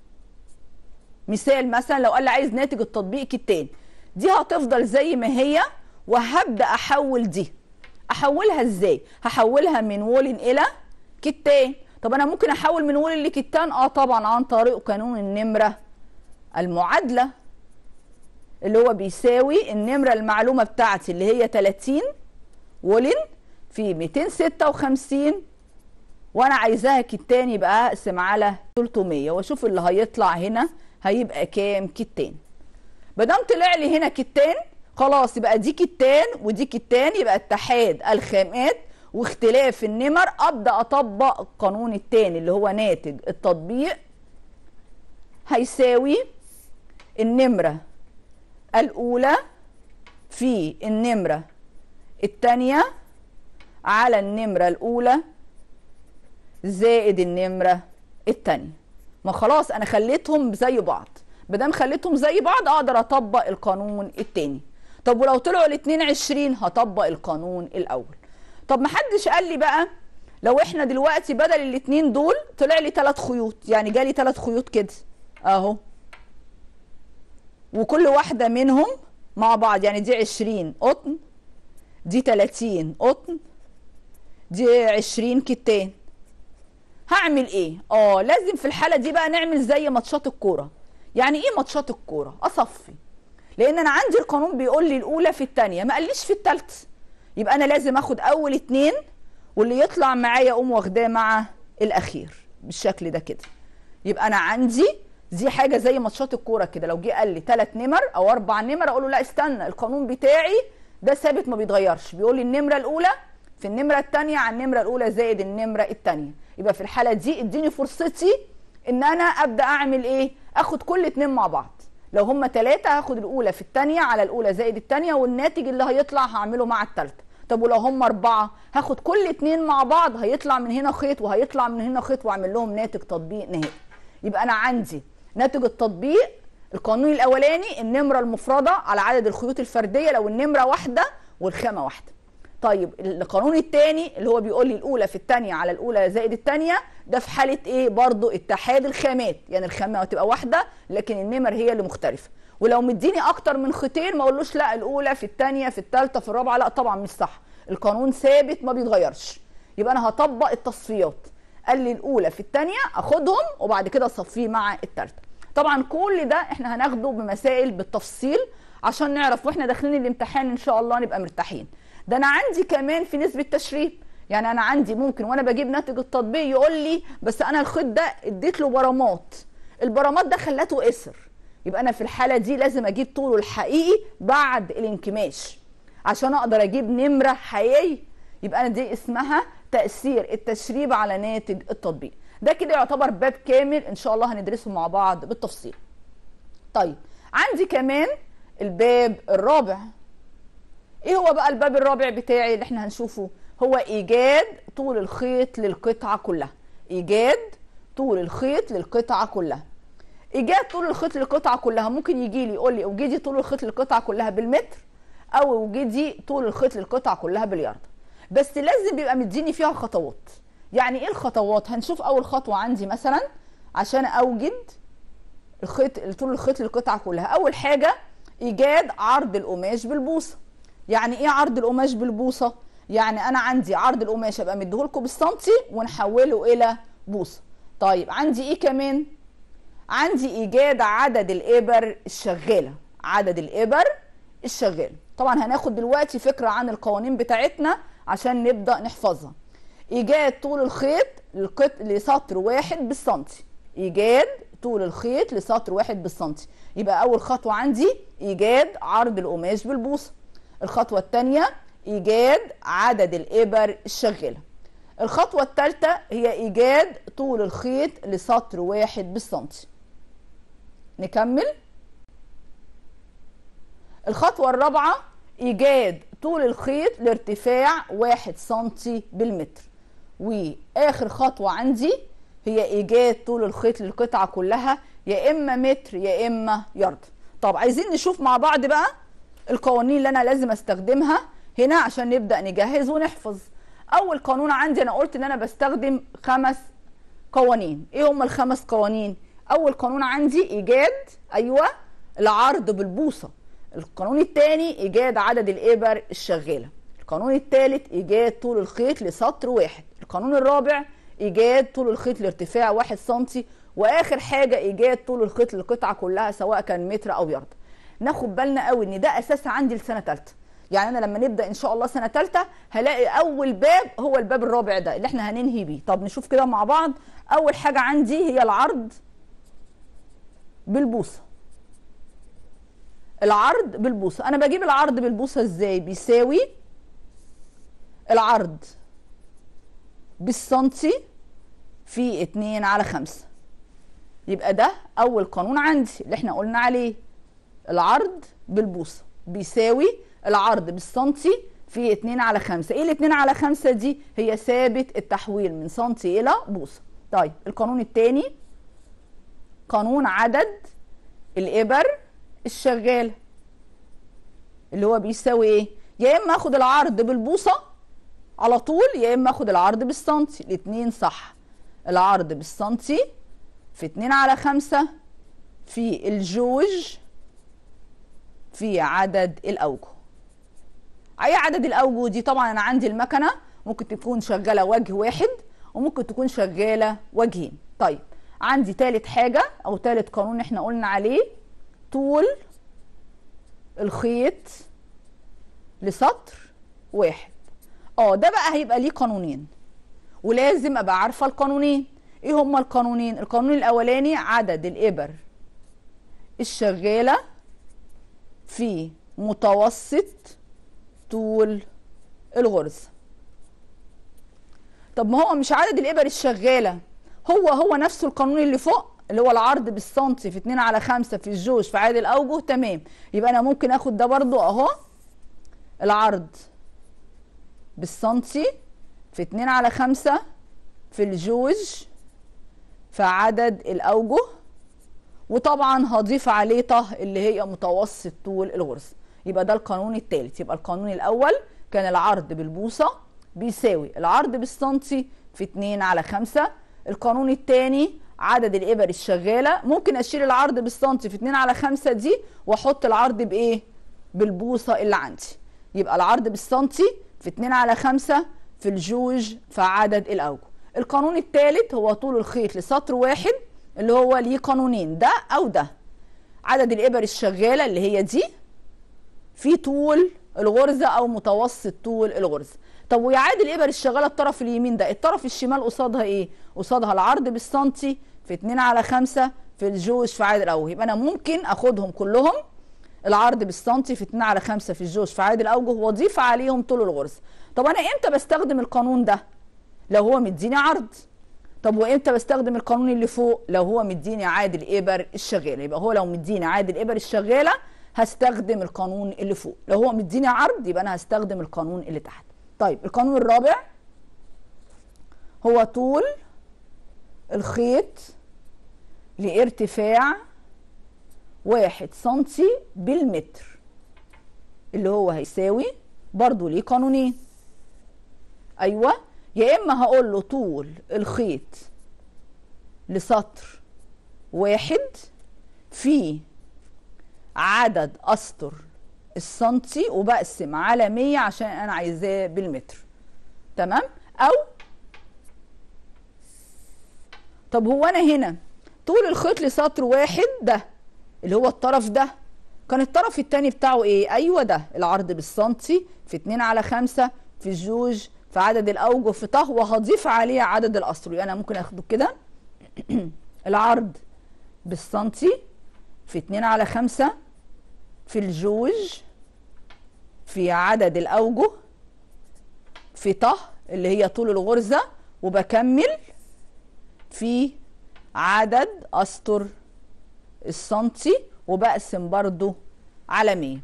مثال مثلا لو قال لي عايز ناتج التطبيق كتان دي هتفضل زي ما هي وهبدا احول دي احولها ازاي هحولها من وولن الى كتان طب انا ممكن احول من وولن لكتان اه طبعا عن طريق قانون النمره المعادله اللي هو بيساوي النمره المعلومه بتاعتي اللي هي 30 وولن في 256 وانا عايزاها كتان يبقى اقسم على 300 واشوف اللي هيطلع هنا هيبقى كام كتان مادام طلع لي هنا كتان خلاص يبقى دي كتان ودي كتان يبقى اتحاد الخامات واختلاف النمر ابدا اطبق القانون الثاني اللي هو ناتج التطبيق هيساوي النمره الاولى في النمره الثانيه على النمره الاولى زائد النمره الثانيه ما خلاص انا خليتهم زي بعض بدام خليتهم زي بعض اقدر اطبق القانون الثاني طب ولو طلعوا الاثنين 20 هطبق القانون الاول طب ما حدش قال لي بقى لو احنا دلوقتي بدل الاثنين دول طلع لي ثلاث خيوط يعني جالي ثلاث خيوط كده اهو وكل واحدة منهم مع بعض يعني دي 20 قطن دي 30 قطن دي 20 كتان هعمل ايه اه لازم في الحالة دي بقى نعمل زي ماتشات الكورة يعني ايه ماتشات الكورة اصفي لان انا عندي القانون بيقول لي الاولى في الثانيه ما قاليش في الثالثه يبقى انا لازم اخد اول اتنين واللي يطلع معايا اقوم واخداه مع الاخير بالشكل ده كده يبقى انا عندي دي حاجه زي ماتشات الكوره كده لو جه قال لي ثلاث نمر او اربع نمر اقول له لا استنى القانون بتاعي ده ثابت ما بيتغيرش بيقول لي النمره الاولى في النمره الثانيه على النمره الاولى زائد النمره الثانيه يبقى في الحاله دي اديني فرصتي ان انا ابدا اعمل ايه اخد كل اتنين مع بعض لو هم ثلاثة هاخد الأولى في الثانية على الأولى زائد الثانية والناتج اللي هيطلع هعمله مع الثالثة طب ولو هم أربعة هاخد كل اتنين مع بعض هيطلع من هنا خيط وهيطلع من هنا خيط وأعمل لهم ناتج تطبيق نهائي يبقى أنا عندي ناتج التطبيق القانون الأولاني النمرة المفردة على عدد الخيوط الفردية لو النمرة واحدة والخامة واحدة طيب القانون الثاني اللي هو بيقول لي الاولى في الثانيه على الاولى زائد الثانيه ده في حاله ايه برضو اتحاد الخامات يعني الخامه هتبقى واحده لكن النمر هي اللي مختلفه ولو مديني اكتر من خيطين ما اقولوش لا الاولى في الثانيه في الثالثه في الرابعه لا طبعا مش صح القانون ثابت ما بيتغيرش يبقى انا هطبق التصفيات قال لي الاولى في الثانيه اخدهم وبعد كده اصفيه مع الثالثه طبعا كل ده احنا هناخده بمسائل بالتفصيل عشان نعرف واحنا داخلين الامتحان ان شاء الله نبقى مرتاحين ده انا عندي كمان في نسبه تشريب يعني انا عندي ممكن وانا بجيب ناتج التطبيق يقول لي بس انا الخيط ده اديت له برامات البرامات ده خلته اسر يبقى انا في الحاله دي لازم اجيب طوله الحقيقي بعد الانكماش عشان اقدر اجيب نمره حقيقيه يبقى انا دي اسمها تاثير التشريب على ناتج التطبيق ده كده يعتبر باب كامل ان شاء الله هندرسه مع بعض بالتفصيل طيب عندي كمان الباب الرابع ايه هو بقى الباب الرابع بتاعي اللي احنا هنشوفه هو ايجاد طول الخيط للقطعه كلها ايجاد طول الخيط للقطعه كلها ايجاد طول الخيط للقطعه كلها ممكن يجي لي يقول لي اوجدي طول الخيط للقطعه كلها بالمتر او اوجدي طول الخيط للقطعه كلها باليارد بس لازم بيبقى مديني فيها خطوات يعني ايه الخطوات هنشوف اول خطوه عندي مثلا عشان اوجد الخيط طول الخيط للقطعه كلها اول حاجه ايجاد عرض القماش بالبوصه يعني ايه عرض القماش بالبوصه يعني انا عندي عرض القماش ابقى مديهولكم بالسنتي ونحوله الى بوصه طيب عندي ايه كمان عندي ايجاد عدد الابر الشغاله عدد الابر الشغاله طبعا هناخد دلوقتي فكره عن القوانين بتاعتنا عشان نبدا نحفظها ايجاد طول الخيط للقط... لسطر واحد بالسنتي ايجاد طول الخيط لسطر واحد بالسنتي يبقى اول خطوه عندي ايجاد عرض القماش بالبوصه الخطوه الثانيه ايجاد عدد الابر الشغاله الخطوه الثالثه هي ايجاد طول الخيط لسطر واحد بالسنتي نكمل الخطوه الرابعه ايجاد طول الخيط لارتفاع واحد سنتي بالمتر واخر خطوه عندي هي ايجاد طول الخيط للقطعه كلها يا اما متر يا اما يارد طب عايزين نشوف مع بعض بقى القوانين اللي انا لازم استخدمها هنا عشان نبدا نجهز ونحفظ اول قانون عندي انا قلت ان انا بستخدم خمس قوانين ايه هم الخمس قوانين اول قانون عندي ايجاد ايوه العرض بالبوصه القانون الثاني ايجاد عدد الابر الشغاله القانون الثالث ايجاد طول الخيط لسطر واحد القانون الرابع ايجاد طول الخيط لارتفاع واحد سنتي واخر حاجه ايجاد طول الخيط للقطعه كلها سواء كان متر او يارد ناخد بالنا قوي ان ده اساس عندي لسنه ثالثه يعني انا لما نبدا ان شاء الله سنه ثالثه هلاقي اول باب هو الباب الرابع ده اللي احنا هننهي بيه طب نشوف كده مع بعض اول حاجه عندي هي العرض بالبوصه العرض بالبوصه انا بجيب العرض بالبوصه ازاي بيساوي العرض بالسنتي في 2 على 5 يبقى ده اول قانون عندي اللي احنا قلنا عليه العرض بالبوصه بيساوي العرض بالسنتي في 2 على 5 ايه ال 2 على 5 دي هي ثابت التحويل من سنتي الى بوصه طيب القانون الثاني قانون عدد الابر الشغاله اللي هو بيساوي ايه يا اما اخد العرض بالبوصه على طول يا اما اخد العرض بالسنتي الاثنين صح العرض بالسنتي في 2 على 5 في الجوج في عدد الاوجه اي عدد الاوجه دي طبعا انا عندي المكنه ممكن تكون شغاله وجه واحد وممكن تكون شغاله وجهين طيب عندي ثالث حاجه او ثالث قانون احنا قلنا عليه طول الخيط لسطر واحد اه ده بقى هيبقى ليه قانونين ولازم ابقى عارفه القانونين ايه هما القانونين القانون الاولاني عدد الابر الشغاله في متوسط طول الغرزه طب ما هو مش عدد الابر الشغاله هو هو نفسه القانون اللي فوق اللي هو العرض بالسنتي في 2 على 5 في الجوج في عدد الاوجه تمام يبقى انا ممكن اخد ده برضو اهو العرض بالسنتي في 2 على 5 في الجوج في عدد الأوجه وطبعا هضيف عليه طه اللي هي متوسط طول الغرز يبقى ده القانون الثالث يبقى القانون الأول كان العرض بالبوصة بيساوي العرض بالسنتي في 2 على 5 القانون الثاني عدد الإبر الشغالة ممكن أشيل العرض بالسنتي في 2 على 5 دي وأحط العرض بإيه؟ بالبوصة اللي عندي يبقى العرض بالسنتي في 2 على 5 في الجوج في عدد الأوجه القانون الثالث هو طول الخيط لسطر واحد اللي هو ليه قانونين ده أو ده عدد الإبر الشغالة اللي هي دي في طول الغرزة أو متوسط طول الغرزة طب ويعاد الإبر الشغالة الطرف اليمين ده الطرف الشمال قصادها إيه؟ قصادها العرض بالسنتي في 2 على 5 في الجوج في عدد الأوجه يبقى أنا ممكن أخدهم كلهم العرض بالسنتي في 2 على 5 في الجوج في عدد الاوجه واضيف عليهم طول الغرزه طب انا امتى بستخدم القانون ده لو هو مديني عرض طب وامتى بستخدم القانون اللي فوق لو هو مديني عادل الابر الشغاله يبقى هو لو مديني عادل الابر الشغاله هستخدم القانون اللي فوق لو هو مديني عرض يبقى انا هستخدم القانون اللي تحت طيب القانون الرابع هو طول الخيط لارتفاع واحد سنتي بالمتر اللي هو هيساوي برضو ليه قانونين ايوه يا اما هقول له طول الخيط لسطر واحد في عدد اسطر السنتي وبقسم على 100 عشان انا عايزاه بالمتر تمام او طب هو انا هنا طول الخيط لسطر واحد ده اللي هو الطرف ده كان الطرف التاني بتاعه ايه ايوه ده العرض بالسنتي في 2 على 5 في الجوج في عدد الاوجه في طه وهضيف عليه عدد الاسطر يعني انا ممكن اخده كده العرض بالسنتي في 2 على 5 في الجوج في عدد الاوجه في طه اللي هي طول الغرزه وبكمل في عدد اسطر السنتي وبقسم برضو على 100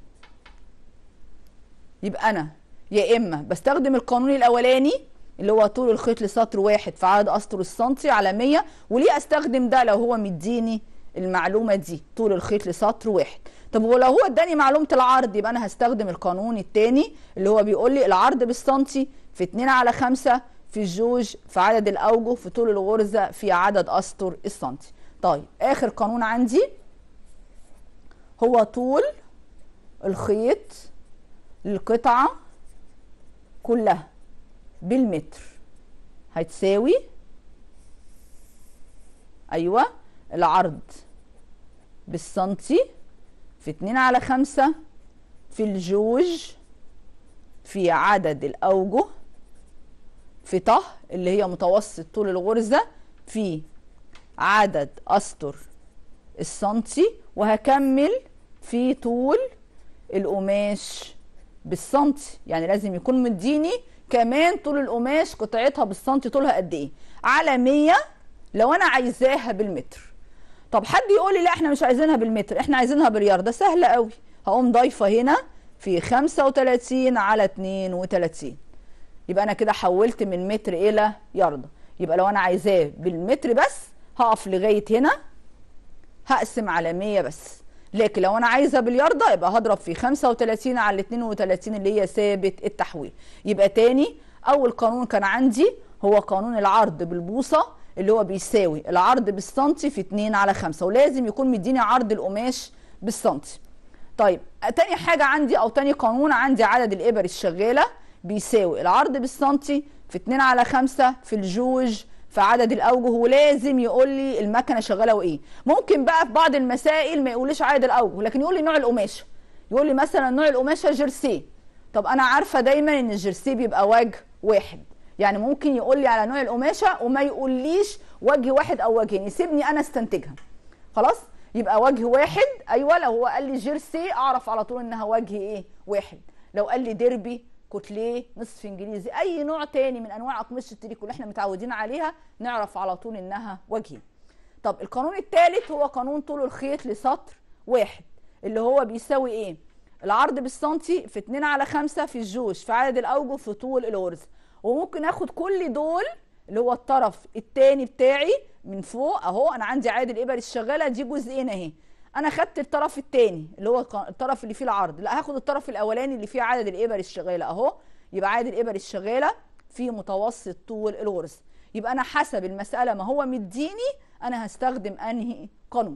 يبقى انا يا اما بستخدم القانون الاولاني اللي هو طول الخيط لسطر واحد في عدد اسطر السنتي على 100 وليه استخدم ده لو هو مديني المعلومه دي طول الخيط لسطر واحد طب ولو هو اداني معلومه العرض يبقى انا هستخدم القانون الثاني اللي هو بيقول لي العرض بالسنتي في 2 على 5 في الجوج في عدد الاوجه في طول الغرزه في عدد اسطر السنتي طيب اخر قانون عندي هو طول الخيط للقطعه كلها بالمتر هتساوي ايوه العرض بالسنتي في 2 على 5 في الجوج في عدد الاوجه في طه اللي هي متوسط طول الغرزه في عدد اسطر السنتي وهكمل في طول القماش بالسنتي يعني لازم يكون مديني كمان طول القماش قطعتها بالسنتي طولها قد ايه على 100 لو انا عايزاها بالمتر طب حد يقول لي لا احنا مش عايزينها بالمتر احنا عايزينها بالياردة سهله قوي هقوم ضايفه هنا في 35 على 32 يبقى انا كده حولت من متر الى ياردة يبقى لو انا عايزاه بالمتر بس هقف لغايه هنا هقسم على 100 بس لكن لو انا عايزه بالياردة يبقى هضرب في 35 على 32 اللي هي ثابت التحويل يبقى تاني اول قانون كان عندي هو قانون العرض بالبوصه اللي هو بيساوي العرض بالسنتي في 2 على 5 ولازم يكون مديني عرض القماش بالسنتي طيب تاني حاجه عندي او تاني قانون عندي عدد الابر الشغاله بيساوي العرض بالسنتي في 2 على 5 في الجوج في عدد الاوجه ولازم يقول لي المكنه شغاله وايه ممكن بقى في بعض المسائل ما يقوليش عدد الاوجه لكن يقول لي نوع القماشه يقول لي مثلا نوع القماشه جيرسي طب انا عارفه دايما ان الجيرسي بيبقى وجه واحد يعني ممكن يقول لي على نوع القماشه وما يقوليش وجه واحد او وجهين يسيبني انا استنتجها خلاص يبقى وجه واحد ايوه لو هو قال لي جيرسي اعرف على طول انها وجه ايه واحد لو قال لي ديربي كوتليه نصف انجليزي اي نوع تاني من انواع اقمشه التريكو اللي احنا متعودين عليها نعرف على طول انها وجهين طب القانون الثالث هو قانون طول الخيط لسطر واحد اللي هو بيساوي ايه العرض بالسنتي في 2 على 5 في الجوج في عدد الاوجه في طول الغرزه وممكن اخد كل دول اللي هو الطرف الثاني بتاعي من فوق اهو انا عندي عدد الابر الشغاله دي جزئين اهي انا خدت الطرف الثاني اللي هو الطرف اللي فيه العرض لا هاخد الطرف الاولاني اللي فيه عدد الابر الشغاله اهو يبقى عدد الابر الشغاله في متوسط طول الغرز يبقى انا حسب المساله ما هو مديني انا هستخدم انهي قانون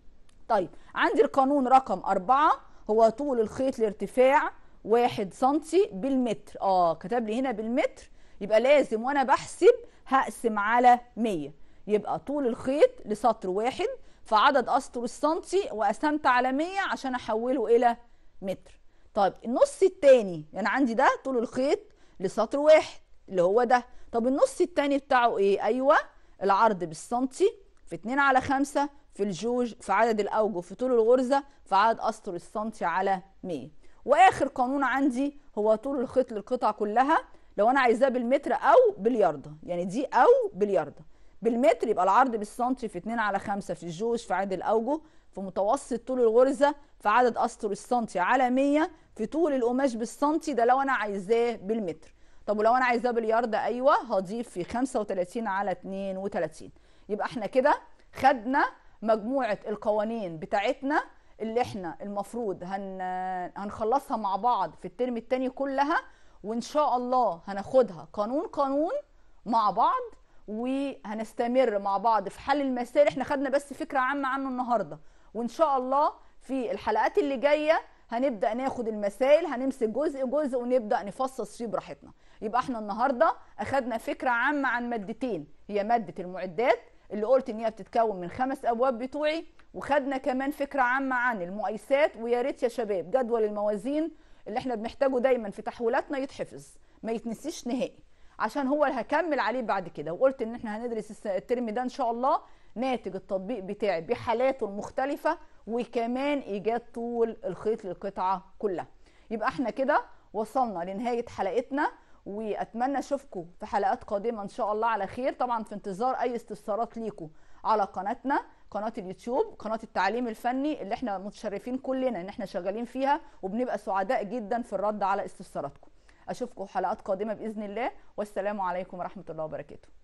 طيب عندي القانون رقم أربعة هو طول الخيط لارتفاع واحد سنتي بالمتر اه كتب لي هنا بالمتر يبقى لازم وانا بحسب هقسم على 100 يبقى طول الخيط لسطر واحد في عدد اسطر السنتي وقسمت على 100 عشان احوله الى متر طيب النص التاني يعني عندي ده طول الخيط لسطر واحد اللي هو ده طب النص التاني بتاعه ايه ايوه العرض بالسنتي في 2 على 5 في الجوج في عدد الاوجه في طول الغرزه في عدد اسطر السنتي على 100 واخر قانون عندي هو طول الخيط للقطع كلها لو انا عايزاه بالمتر او بالياردة يعني دي او بالياردة بالمتر يبقى العرض بالسنتي في 2 على 5 في الجوج في عدد الاوجه في متوسط طول الغرزه في عدد اسطر السنتي على 100 في طول القماش بالسنتي ده لو انا عايزاه بالمتر طب ولو انا عايزاه باليارده ايوه هضيف في 35 على 32 يبقى احنا كده خدنا مجموعه القوانين بتاعتنا اللي احنا المفروض هن... هنخلصها مع بعض في الترم التاني كلها وان شاء الله هناخدها قانون قانون مع بعض وهنستمر مع بعض في حل المسائل احنا خدنا بس فكره عامه عنه النهارده وان شاء الله في الحلقات اللي جايه هنبدا ناخد المسائل هنمسك جزء جزء ونبدا نفصص فيه براحتنا يبقى احنا النهارده اخدنا فكره عامه عن مادتين هي ماده المعدات اللي قلت ان هي بتتكون من خمس ابواب بتوعي وخدنا كمان فكره عامه عن المقايسات ويا ريت يا شباب جدول الموازين اللي احنا بنحتاجه دايما في تحويلاتنا يتحفظ ما يتنسيش نهائي عشان هو اللي هكمل عليه بعد كده وقلت ان احنا هندرس الترم ده ان شاء الله ناتج التطبيق بتاعي بحالاته المختلفه وكمان ايجاد طول الخيط للقطعه كلها يبقى احنا كده وصلنا لنهايه حلقتنا واتمنى اشوفكم في حلقات قادمه ان شاء الله على خير طبعا في انتظار اي استفسارات ليكم على قناتنا قناه اليوتيوب قناه التعليم الفني اللي احنا متشرفين كلنا ان احنا شغالين فيها وبنبقى سعداء جدا في الرد على استفساراتكم اشوفكم حلقات قادمه باذن الله والسلام عليكم ورحمه الله وبركاته